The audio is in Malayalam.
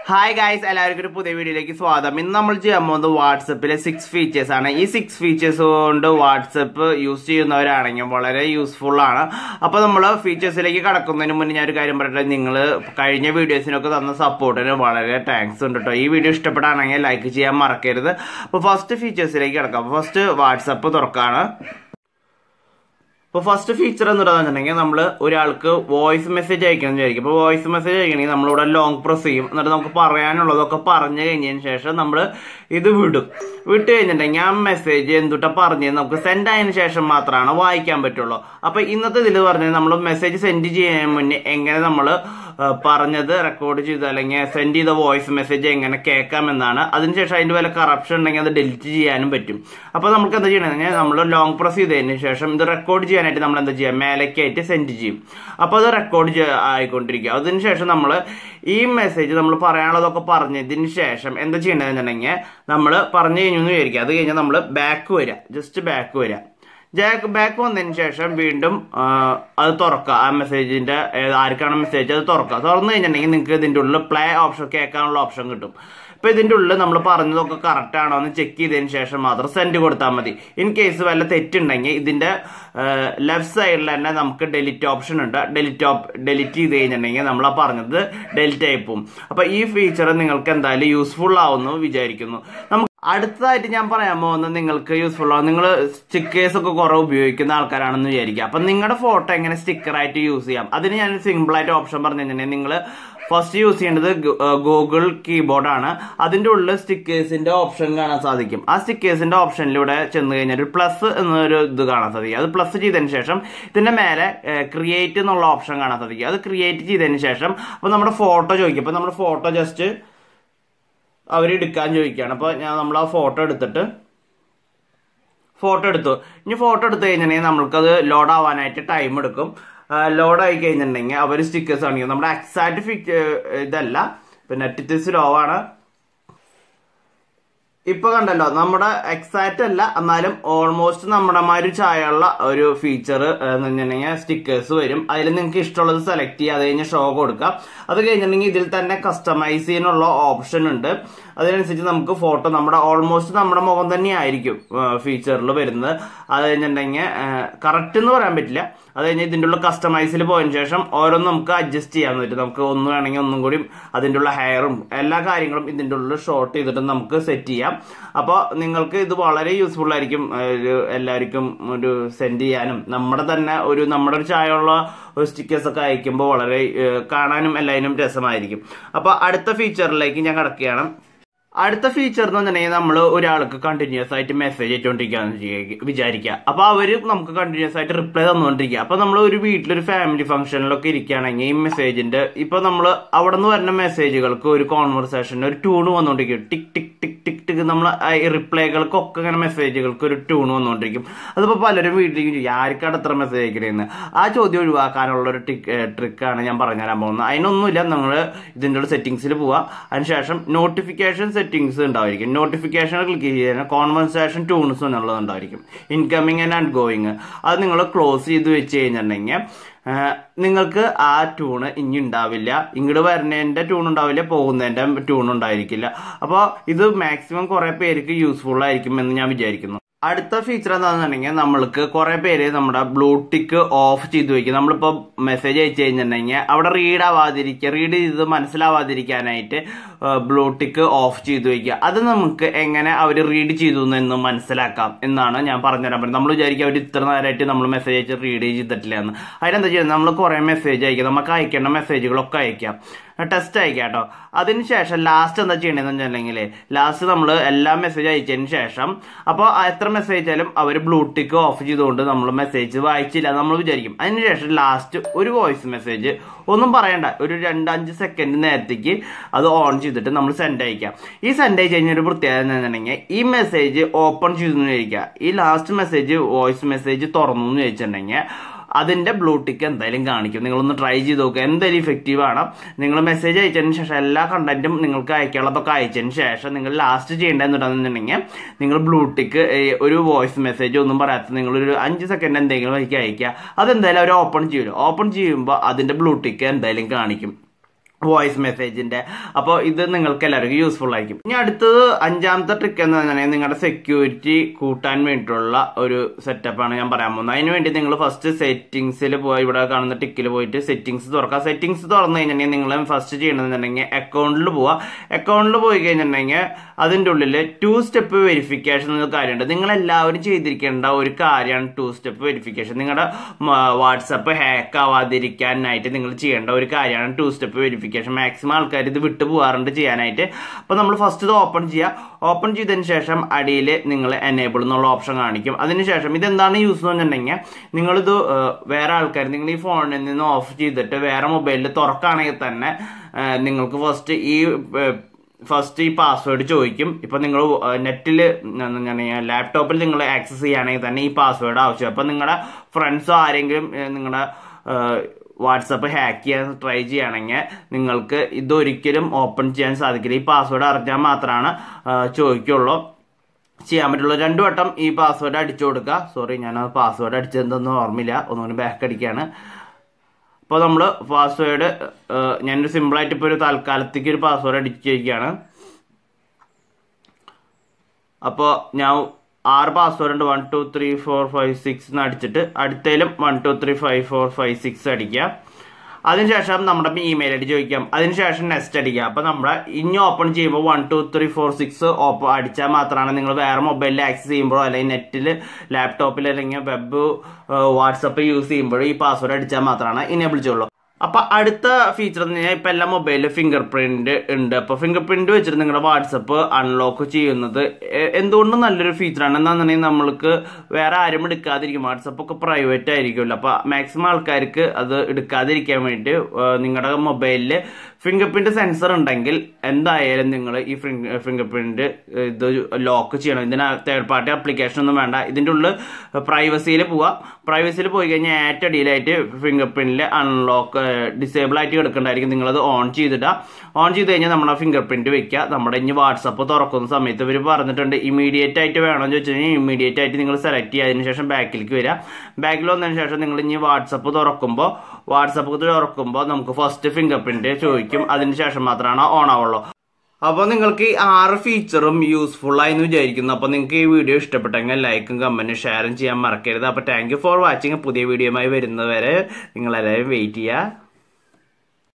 ഹായ് ഗായ്സ് എല്ലാവർക്കും ഒരു പുതിയ വീഡിയോയിലേക്ക് സ്വാഗതം ഇന്ന് നമ്മൾ ചെയ്യാൻ പോകുന്നത് വാട്സപ്പിലെ സിക്സ് ഫീച്ചേഴ്സ് ആണ് ഈ സിക്സ് ഫീച്ചേഴ്സ് കൊണ്ട് വാട്സപ്പ് യൂസ് ചെയ്യുന്നവരാണെങ്കിൽ വളരെ യൂസ്ഫുൾ ആണ് അപ്പോൾ നമ്മൾ ഫീച്ചേഴ്സിലേക്ക് കടക്കുന്നതിന് മുന്നേ ഞാൻ ഒരു കാര്യം പറയട്ടെ നിങ്ങൾ കഴിഞ്ഞ വീഡിയോസിനൊക്കെ തന്ന സപ്പോർട്ടിന് വളരെ താങ്ക്സ് ഉണ്ട് കേട്ടോ ഈ വീഡിയോ ഇഷ്ടപ്പെടാണെങ്കിൽ ലൈക്ക് ചെയ്യാൻ മറക്കരുത് അപ്പോൾ ഫസ്റ്റ് ഫീച്ചേഴ്സിലേക്ക് കിടക്കാം ഫസ്റ്റ് വാട്സപ്പ് തുറക്കാണ് ഇപ്പോൾ ഫസ്റ്റ് ഫീച്ചർ എന്ന് പറയുന്നുണ്ടെങ്കിൽ നമ്മൾ ഒരാൾക്ക് വോയിസ് മെസ്സേജ് അയക്കണം എന്ന് വിചാരിക്കും അപ്പോൾ വോയിസ് മെസ്സേജ് അയക്കണമെങ്കിൽ നമ്മളിവിടെ ലോങ് പ്രസ് ചെയ്യും എന്നിട്ട് നമുക്ക് പറയാനുള്ളതൊക്കെ പറഞ്ഞു കഴിഞ്ഞതിന് ശേഷം നമ്മൾ ഇത് വിടും വിട്ട് കഴിഞ്ഞിട്ടുണ്ടെങ്കിൽ ആ മെസ്സേജ് എന്തുട്ടാ പറഞ്ഞത് നമുക്ക് സെൻഡ് ആയതിനു ശേഷം മാത്രമാണ് വായിക്കാൻ പറ്റുള്ളൂ അപ്പോൾ ഇന്നത്തെ ഇതിൽ പറഞ്ഞത് നമ്മൾ മെസ്സേജ് സെൻഡ് ചെയ്യാൻ മുന്നേ എങ്ങനെ നമ്മൾ പറഞ്ഞത് റെക്കോർഡ് ചെയ്ത് അല്ലെങ്കിൽ സെൻഡ് ചെയ്ത വോയിസ് മെസ്സേജ് എങ്ങനെ കേൾക്കാമെന്നാണ് അതിനുശേഷം അതിന്റെ വല്ല കറപ്ഷൻ ഉണ്ടെങ്കിൽ അത് ഡിലീറ്റ് ചെയ്യാനും പറ്റും അപ്പോൾ നമുക്ക് എന്താ ചെയ്യണമെന്ന് നമ്മൾ ലോങ് പ്രസ് ചെയ്തതിന് ശേഷം ഇത് റെക്കോർഡ് ചെയ്യാനായിട്ട് നമ്മൾ എന്താ ചെയ്യുക മേലേക്കായിട്ട് സെൻഡ് ചെയ്യും അപ്പോൾ അത് റെക്കോർഡ് ആയിക്കൊണ്ടിരിക്കുക അതിനുശേഷം നമ്മൾ ഈ മെസ്സേജ് നമ്മൾ പറയാനുള്ളതൊക്കെ പറഞ്ഞതിന് ശേഷം എന്താ ചെയ്യേണ്ടതെന്നുണ്ടെങ്കിൽ നമ്മൾ പറഞ്ഞു കഴിഞ്ഞു എന്ന് വിചാരിക്കുക അത് കഴിഞ്ഞാൽ നമ്മൾ ബാക്ക് വരിക ജസ്റ്റ് ബാക്ക് വരിക ജാക്ക് ബാക്ക് വന്നതിന് ശേഷം വീണ്ടും അത് തുറക്കുക ആ മെസ്സേജിന്റെ ആർക്കാണ് മെസ്സേജ് അത് തുറക്കുക തുറന്നു കഴിഞ്ഞിട്ടുണ്ടെങ്കിൽ നിങ്ങൾക്ക് ഇതിന്റെ ഉള്ളിൽ പ്ലേ ഓപ്ഷൻ കേൾക്കാനുള്ള ഓപ്ഷൻ കിട്ടും ഇപ്പൊ ഇതിന്റെ ഉള്ളിൽ നമ്മൾ പറഞ്ഞതൊക്കെ കറക്റ്റ് ആണോ എന്ന് ചെക്ക് ചെയ്തതിന് ശേഷം മാത്രം സെൻഡ് കൊടുത്താൽ മതി ഇൻ കേസ് വല്ല തെറ്റുണ്ടെങ്കിൽ ഇതിന്റെ ലെഫ്റ്റ് സൈഡിൽ തന്നെ നമുക്ക് ഡെലിറ്റ് ഓപ്ഷൻ ഉണ്ട് ഡെലിറ്റ് ഡെലിറ്റ് ചെയ്ത് കഴിഞ്ഞിട്ടുണ്ടെങ്കിൽ നമ്മൾ ആ പറഞ്ഞത് ഡെലിറ്റ് ആയി പോകും അപ്പൊ ഈ ഫീച്ചർ നിങ്ങൾക്ക് എന്തായാലും യൂസ്ഫുൾ ആവുന്നു വിചാരിക്കുന്നു നമുക്ക് അടുത്തതായിട്ട് ഞാൻ പറയാൻ പോകുന്നത് നിങ്ങൾക്ക് യൂസ്ഫുൾ ആവും നിങ്ങൾ സ്റ്റിക്കേഴ്സ് ഒക്കെ കുറെ ഉപയോഗിക്കുന്ന ആൾക്കാരാണെന്ന് വിചാരിക്കുക അപ്പൊ നിങ്ങളുടെ ഫോട്ടോ എങ്ങനെ സ്റ്റിക്കർ ആയിട്ട് യൂസ് ചെയ്യാം അതിന് ഞാൻ സിമ്പിൾ ആയിട്ട് ഓപ്ഷൻ പറഞ്ഞു കഴിഞ്ഞാൽ നിങ്ങൾ ഫസ്റ്റ് യൂസ് ചെയ്യേണ്ടത് ഗൂഗിൾ കീബോർഡ് ആണ് അതിന്റെ ഉള്ളിൽ സ്റ്റിക്കേഴ്സിന്റെ ഓപ്ഷൻ കാണാൻ സാധിക്കും ആ സ്റ്റിക്കേഴ്സിന്റെ ഓപ്ഷനിലൂടെ ചെന്ന് കഴിഞ്ഞാൽ ഒരു പ്ലസ് എന്നൊരു ഇത് കാണാൻ സാധിക്കും അത് പ്ലസ് ചെയ്തതിന് ശേഷം ഇതിന്റെ മേലെ ക്രിയേറ്റ് എന്നുള്ള ഓപ്ഷൻ കാണാൻ സാധിക്കും അത് ക്രിയേറ്റ് ചെയ്തതിന് ശേഷം അപ്പൊ നമ്മുടെ ഫോട്ടോ ചോദിക്കും അപ്പൊ നമ്മുടെ ഫോട്ടോ ജസ്റ്റ് അവർ എടുക്കാൻ ചോദിക്കുകയാണ് അപ്പോൾ ഞാൻ നമ്മൾ ആ ഫോട്ടോ എടുത്തിട്ട് ഫോട്ടോ എടുത്തു ഇനി ഫോട്ടോ എടുത്തു കഴിഞ്ഞിട്ടുണ്ടെങ്കിൽ നമ്മൾക്കത് ലോഡ് ആവാനായിട്ട് ടൈം എടുക്കും ലോഡ് ആയി കഴിഞ്ഞിട്ടുണ്ടെങ്കിൽ അവർ സ്റ്റിക്കേഴ്സ് കാണിക്കും നമ്മുടെ എക്സാക്ട് ഫിക്സ് ഇതല്ല പിന്നെ നെറ്റ് സ്ലോ ആണ് ഇപ്പൊ കണ്ടല്ലോ നമ്മുടെ എക്സാക്റ്റ് അല്ല എന്നാലും ഓൾമോസ്റ്റ് നമ്മുടെ മാതിരി ചായയുള്ള ഒരു ഫീച്ചർ എന്ന് വെച്ചിട്ടുണ്ടെങ്കിൽ സ്റ്റിക്കേഴ്സ് വരും അതിൽ നിങ്ങൾക്ക് ഇഷ്ടമുള്ളത് സെലക്ട് ചെയ്യുക അത് കഴിഞ്ഞ് ഷോ കൊടുക്കാം അത് കഴിഞ്ഞിട്ടുണ്ടെങ്കിൽ ഇതിൽ തന്നെ കസ്റ്റമൈസ് ചെയ്യാനുള്ള ഓപ്ഷൻ ഉണ്ട് അതിനനുസരിച്ച് നമുക്ക് ഫോട്ടോ നമ്മുടെ ഓൾമോസ്റ്റ് നമ്മുടെ മുഖം തന്നെ ആയിരിക്കും ഫീച്ചറിൽ വരുന്നത് അത് കഴിഞ്ഞിട്ടുണ്ടെങ്കിൽ കറക്റ്റ് എന്ന് പറയാൻ പറ്റില്ല അത് കഴിഞ്ഞ് ഇതിൻ്റെ ഉള്ള കസ്റ്റമൈസിൽ പോയതിനു ശേഷം ഓരോന്നും നമുക്ക് അഡ്ജസ്റ്റ് ചെയ്യാൻ പറ്റും നമുക്ക് ഒന്ന് വേണമെങ്കിൽ ഒന്നും കൂടി അതിൻ്റെ ഉള്ള ഹെയറും എല്ലാ കാര്യങ്ങളും ഇതിൻ്റെ ഉള്ളിൽ ഷോർട്ട് ചെയ്തിട്ട് നമുക്ക് സെറ്റ് ചെയ്യാം അപ്പോൾ നിങ്ങൾക്ക് ഇത് വളരെ യൂസ്ഫുൾ ആയിരിക്കും ഒരു എല്ലാവർക്കും ഒരു സെൻഡ് ചെയ്യാനും നമ്മുടെ തന്നെ ഒരു നമ്മുടെ ഒരു ചായയുള്ള സ്റ്റിക്കേഴ്സ് ഒക്കെ അയക്കുമ്പോൾ വളരെ കാണാനും എല്ലാതിനും രസമായിരിക്കും അപ്പോൾ അടുത്ത ഫീച്ചറിലേക്ക് ഞാൻ കിടക്കുകയാണ് അടുത്ത ഫീച്ചർ എന്ന് പറഞ്ഞിട്ടുണ്ടെങ്കിൽ നമ്മൾ ഒരാൾക്ക് കണ്ടിന്യൂസ് ആയിട്ട് മെസ്സേജ് അയച്ചുകൊണ്ടിരിക്കുകയെന്ന് വിചാരിക്കുക അപ്പൊ അവര് നമുക്ക് കണ്ടിന്യൂസ് ആയിട്ട് റിപ്ലൈ തന്നുകൊണ്ടിരിക്കുക അപ്പൊ നമ്മൾ ഒരു വീട്ടിലൊരു ഫാമിലി ഫംഗ്ഷനിലൊക്കെ ഇരിക്കുകയാണെങ്കിൽ ഈ മെസ്സേജിന്റെ ഇപ്പൊ നമ്മൾ അവിടെ നിന്ന് വരുന്ന മെസ്സേജുകൾക്ക് ഒരു കോൺവെർസേഷൻ ഒരു ട്യൂൺ വന്നുകൊണ്ടിരിക്കും ടിക് ടിക് ടിക് ടിക് ടിക് നമ്മൾ റിപ്ലൈകൾക്കൊക്കെ ഇങ്ങനെ മെസ്സേജുകൾക്ക് ഒരു ട്യൂൺ വന്നുകൊണ്ടിരിക്കും അതിപ്പോ പലരും വീട്ടിലേക്ക് ചോദിക്കും ആർക്കാണ് എത്ര മെസ്സേജ് അയക്കണേന്ന് ആ ചോദ്യം ഒഴിവാക്കാനുള്ള ഒരു ടിക് ട്രിക്കാണ് ഞാൻ പറഞ്ഞുതരാൻ പോകുന്നത് അതിനൊന്നുമില്ല നിങ്ങൾ ഇതിൻ്റെ സെറ്റിംഗ്സിൽ പോവുക അതിനുശേഷം നോട്ടിഫിക്കേഷൻ സെറ്റിംഗ്സ് ഉണ്ടായിരിക്കും നോട്ടിഫിക്കേഷൻ ക്ലിക്ക് ചെയ്താൽ കോൺവെർസേഷൻ ട്യൂൺസ് എന്നുള്ളത് ഉണ്ടായിരിക്കും ഇൻകമിങ് ആൻഡ് ഔട്ട് ഗോയിങ് അത് നിങ്ങൾ ക്ലോസ് ചെയ്ത് വെച്ച് കഴിഞ്ഞിട്ടുണ്ടെങ്കിൽ നിങ്ങൾക്ക് ആ ട്യൂണ് ഇനി ഉണ്ടാവില്ല ഇങ്ങോട്ട് വരുന്നതിന്റെ ട്യൂൺ ഉണ്ടാവില്ല പോകുന്നതിന്റെ ട്യൂൺ ഉണ്ടായിരിക്കില്ല അപ്പോൾ ഇത് മാക്സിമം കുറെ പേർക്ക് യൂസ്ഫുൾ ആയിരിക്കും എന്ന് ഞാൻ വിചാരിക്കുന്നു അടുത്ത ഫീച്ചർ എന്താണെന്നുണ്ടെങ്കിൽ നമ്മൾക്ക് കുറെ പേര് നമ്മുടെ ബ്ലൂടിക്ക് ഓഫ് ചെയ്ത് വെക്കും നമ്മളിപ്പോൾ മെസ്സേജ് അയച്ചു കഴിഞ്ഞിട്ടുണ്ടെങ്കിൽ അവിടെ റീഡ് ആവാതിരിക്കുക റീഡ് ചെയ്ത് മനസ്സിലാവാതിരിക്കാനായിട്ട് ബ്ലൂടിക്ക് ഓഫ് ചെയ്ത് വെക്കുക അത് നമുക്ക് എങ്ങനെ അവർ റീഡ് ചെയ്തു എന്ന് മനസ്സിലാക്കാം എന്നാണ് ഞാൻ പറഞ്ഞുതരാൻ പറ്റുന്നത് നമ്മൾ വിചാരിക്കും അവർ ഇത്ര നേരമായിട്ട് നമ്മൾ മെസ്സേജ് അയച്ച് റീഡ് ചെയ്തിട്ടില്ല എന്ന് അതിനെന്താ ചെയ്യുന്നത് നമ്മൾ കുറെ മെസ്സേജ് അയക്കാം നമുക്ക് അയക്കേണ്ട മെസ്സേജുകളൊക്കെ അയക്കാം ടെസ്റ്റ് അയക്കാം കേട്ടോ അതിനുശേഷം ലാസ്റ്റ് എന്താ ചെയ്യണമെന്ന് വെച്ചിട്ടുണ്ടെങ്കിൽ ലാസ്റ്റ് നമ്മൾ എല്ലാ മെസ്സേജ് അയച്ചതിന് ശേഷം അപ്പോൾ എത്ര മെസ്സേജ് അയച്ചാലും അവർ ബ്ലൂടിക്ക് ഓഫ് ചെയ്തുകൊണ്ട് നമ്മൾ മെസ്സേജ് വായിച്ചില്ല നമ്മൾ വിചാരിക്കും അതിനുശേഷം ലാസ്റ്റ് ഒരു വോയിസ് മെസ്സേജ് ഒന്നും പറയണ്ട ഒരു രണ്ടഞ്ച് സെക്കൻഡ് നേരത്തേക്ക് അത് ഓൺ ചെയ്തിട്ട് നമ്മൾ സെൻഡ് അയക്കാം ഈ സെൻഡ് അയച്ചു കഴിഞ്ഞ ഒരു പ്രത്യേകത എന്താണെന്നുണ്ടെങ്കിൽ ഈ മെസ്സേജ് ഓപ്പൺ ചെയ്തു ചോദിക്കുക ഈ ലാസ്റ്റ് മെസ്സേജ് വോയിസ് മെസ്സേജ് തുറന്നു എന്ന് ചോദിച്ചിട്ടുണ്ടെങ്കിൽ അതിന്റെ ബ്ലൂടിക്ക് എന്തായാലും കാണിക്കും നിങ്ങളൊന്ന് ട്രൈ ചെയ്ത് നോക്കുക എന്തായാലും ഇഫക്റ്റീവ് ആണ് നിങ്ങൾ മെസ്സേജ് അയച്ചതിന് ശേഷം എല്ലാ കണ്ടന്റും നിങ്ങൾക്ക് അയക്കാനുള്ളതൊക്കെ അയച്ചതിന് ശേഷം നിങ്ങൾ ലാസ്റ്റ് ചെയ്യേണ്ടതെന്നുണ്ടെന്നുണ്ടെങ്കിൽ നിങ്ങൾ ബ്ലൂടിക്ക് ഒരു വോയിസ് മെസ്സേജ് ഒന്നും പറയാത്ത നിങ്ങൾ ഒരു അഞ്ച് സെക്കൻഡ് എന്തെങ്കിലും എനിക്ക് അയക്കുക അതെന്തായാലും അവർ ഓപ്പൺ ചെയ്യുമല്ലോ ഓപ്പൺ ചെയ്യുമ്പോൾ അതിന്റെ ബ്ലൂടിക്ക് എന്തായാലും കാണിക്കും വോയിസ് മെസ്സേജിന്റെ അപ്പോൾ ഇത് നിങ്ങൾക്ക് എല്ലാവർക്കും യൂസ്ഫുൾ ആയിരിക്കും ഇനി അടുത്തത് അഞ്ചാമത്തെ ട്രിക്ക് എന്ന് പറഞ്ഞാൽ നിങ്ങളുടെ സെക്യൂരിറ്റി കൂട്ടാൻ വേണ്ടിയിട്ടുള്ള ഒരു സെറ്റപ്പാണ് ഞാൻ പറയാൻ പോകുന്നത് അതിന് വേണ്ടി നിങ്ങൾ ഫസ്റ്റ് സെറ്റിംഗ്സിൽ പോയി ഇവിടെ കാണുന്ന ടിക്കിൽ പോയിട്ട് സെറ്റിംഗ്സ് തുറക്കുക സെറ്റിംഗ്സ് തുറന്നു കഴിഞ്ഞിട്ടുണ്ടെങ്കിൽ നിങ്ങൾ ഫസ്റ്റ് ചെയ്യണമെന്നുണ്ടെങ്കിൽ അക്കൗണ്ടിൽ പോവുക അക്കൗണ്ടിൽ പോയി കഴിഞ്ഞിട്ടുണ്ടെങ്കിൽ അതിൻ്റെ ഉള്ളിൽ ടു സ്റ്റെപ്പ് വെരിഫിക്കേഷൻ എന്ന കാര്യമുണ്ട് നിങ്ങൾ എല്ലാവരും ചെയ്തിരിക്കേണ്ട ഒരു കാര്യമാണ് ടു സ്റ്റെപ്പ് വെരിഫിക്കേഷൻ നിങ്ങളുടെ വാട്സപ്പ് ഹാക്ക് ആവാതിരിക്കാനായിട്ട് നിങ്ങൾ ചെയ്യേണ്ട ഒരു കാര്യമാണ് ടു സ്റ്റെപ്പ് വെരിഫിക്കേഷൻ മാക്സിമം ആൾക്കാർ ഇത് വിട്ടു പോകാറുണ്ട് ചെയ്യാനായിട്ട് അപ്പോൾ നമ്മൾ ഫസ്റ്റ് ഇത് ഓപ്പൺ ചെയ്യുക ഓപ്പൺ ചെയ്തതിന് ശേഷം അടിയിൽ നിങ്ങൾ എനേബിൾ എന്നുള്ള ഓപ്ഷൻ കാണിക്കും അതിനുശേഷം ഇതെന്താണ് യൂസ് എന്ന് പറഞ്ഞിട്ടുണ്ടെങ്കിൽ നിങ്ങളിത് ഏഹ്, വേറെ ആൾക്കാർ നിങ്ങൾ ഈ ഫോണിൽ നിന്ന് ഓഫ് ചെയ്തിട്ട് വേറെ മൊബൈലിൽ തുറക്കുകയാണെങ്കിൽ തന്നെ ഏഹ്, നിങ്ങൾക്ക് ഫസ്റ്റ് ഈ ഏഹ്, ഫസ്റ്റ് ഈ പാസ്വേഡ് ചോദിക്കും ഇപ്പൊ നിങ്ങൾ നെറ്റിൽ ലാപ്ടോപ്പിൽ നിങ്ങൾ ആക്സസ് ചെയ്യുകയാണെങ്കിൽ തന്നെ ഈ പാസ്വേഡ് ആവശ്യം അപ്പൊ നിങ്ങളുടെ ഫ്രണ്ട്സോ ആരെങ്കിലും ഏഹ്, നിങ്ങളുടെ വാട്സപ്പ് ഹാക്ക് ചെയ്യാൻ ട്രൈ ചെയ്യുകയാണെങ്കിൽ നിങ്ങൾക്ക് ഇതൊരിക്കലും ഓപ്പൺ ചെയ്യാൻ സാധിക്കില്ല ഈ പാസ്വേഡ് അറിഞ്ഞാൽ മാത്രമാണ് ഏഹ്, ചോദിക്കുള്ളൂ ചെയ്യാൻ പറ്റുള്ളൂ രണ്ടു വട്ടം ഈ പാസ്വേഡ് അടിച്ചു കൊടുക്കുക സോറി ഞാൻ ആ പാസ്വേഡ് അടിച്ചതെന്തൊന്നും ഓർമ്മയില്ല ഒന്നുകൂടി ബാക്ക് അടിക്കുകയാണ് അപ്പോൾ നമ്മൾ പാസ്വേഡ് ഞാനൊരു സിമ്പിളായിട്ട് ഇപ്പോൾ ഒരു തൽക്കാലത്തേക്ക് ഒരു പാസ്വേഡ് അടിച്ചിരിക്കുകയാണ് അപ്പോൾ ഞാൻ ആറ് പാസ്വേഡ് ഉണ്ട് one two three four five six എന്ന് അടിച്ചിട്ട് അടുത്തതിലും one two three five four five six അടിക്കുക അതിനുശേഷം നമ്മുടെ ഇമെയിൽ ഐ ഡി ചോദിക്കാം അതിനുശേഷം നെക്സ്റ്റ് അടിക്കുക അപ്പൊ നമ്മുടെ ഇനി ഓപ്പൺ ചെയ്യുമ്പോൾ one two three four six open അടിച്ചാൽ മാത്രമാണ് നിങ്ങൾ വേറെ മൊബൈലിൽ ആക്സസ് ചെയ്യുമ്പോഴോ അല്ലെങ്കിൽ നെറ്റിൽ ലാപ്ടോപ്പിൽ അല്ലെങ്കിൽ വെബ് വാട്സപ്പ് യൂസ് ചെയ്യുമ്പോഴോ ഈ പാസ്വേഡ് അടിച്ചാൽ മാത്രമാണ് ഇനേബിൾ ചെയ്യുള്ളൂ അപ്പൊ അടുത്ത ഫീച്ചർ എന്ന് പറഞ്ഞാൽ ഇപ്പൊ എല്ലാ മൊബൈലിലും ഫിംഗർ പ്രിന്റ് ഉണ്ട് അപ്പൊ ഫിംഗർ പ്രിന്റ് വെച്ചിട്ട് നിങ്ങളുടെ വാട്സപ്പ് അൺലോക്ക് ചെയ്യുന്നത് എ- എന്തുകൊണ്ടും നല്ലൊരു ഫീച്ചറാണ് എന്താണെന്നുണ്ടെങ്കിൽ നമ്മൾക്ക് വേറെ ആരും എടുക്കാതിരിക്കും വാട്സപ്പ് ഒക്കെ പ്രൈവറ്റ് ആയിരിക്കുമല്ലോ അപ്പൊ മാക്സിമം ആൾക്കാർക്ക് അത് എടുക്കാതിരിക്കാൻ വേണ്ടി നിങ്ങളുടെ മൊബൈലിൽ ഫിംഗർ പ്രിന്റ് സെൻസർ ഉണ്ടെങ്കിൽ എന്തായാലും നിങ്ങൾ ഈ ഫിംഗർ പ്രിന്റ് ഇത് ലോക്ക് ചെയ്യണം ഇതിന് തേർഡ് പാർട്ടി ആപ്ലിക്കേഷൻ ഒന്നും വേണ്ട ഇതിന്റെ ഉള്ളിൽ പ്രൈവസിയിൽ പോവാ പ്രൈവസിയിൽ പോയി കഴിഞ്ഞാൽ ഏറ്റടിയിലായിട്ട് ഫിംഗർ പ്രിന്റിൽ അൺലോക്ക് ഡിസേബിൾ ആയിട്ട് കിടക്കണ്ടായിരിക്കും നിങ്ങളത് ഓൺ ചെയ്തിടുക ഓൺ ചെയ്ത് കഴിഞ്ഞാൽ നമ്മുടെ ഫിംഗർ പ്രിന്റ് വെക്കുക നമ്മുടെ ഇനി വാട്സപ്പ് തുറക്കുന്ന സമയത്ത് ഇവർ പറഞ്ഞിട്ടുണ്ട് ഇമീഡിയറ്റ് ആയിട്ട് വേണമെന്ന് ചോദിച്ചു കഴിഞ്ഞാൽ ഇമീഡിയറ്റ് ആയിട്ട് നിങ്ങൾ സെലക്ട് ചെയ്യുക അതിന് ശേഷം ബാക്കിലേക്ക് വരിക ബാക്കിൽ വന്നതിന് ശേഷം നിങ്ങൾ ഇനി വാട്സപ്പ് തുറക്കുമ്പോൾ വാട്സപ്പ് തുറക്കുമ്പോൾ നമുക്ക് ഫസ്റ്റ് ഫിംഗർ പ്രിന്റ് ചോദിക്കും അതിന് ശേഷം മാത്രമാണ് ഓൺ ആവുള്ളൂ അപ്പോൾ നിങ്ങൾക്ക് ഈ ആറ് ഫീച്ചറും യൂസ്ഫുൾ ആയി എന്ന് വിചാരിക്കുന്നു അപ്പോൾ നിങ്ങൾക്ക് ഈ വീഡിയോ ഇഷ്ടപ്പെട്ടെങ്കിൽ ലൈക്കും കമന്റും ഷെയറും ചെയ്യാൻ മറക്കരുത് അപ്പോൾ താങ്ക് യു ഫോർ വാച്ചിങ് പുതിയ വീഡിയോയുമായി വരുന്നവരെ നിങ്ങളെല്ലാവരും വെയിറ്റ് ചെയ്യുക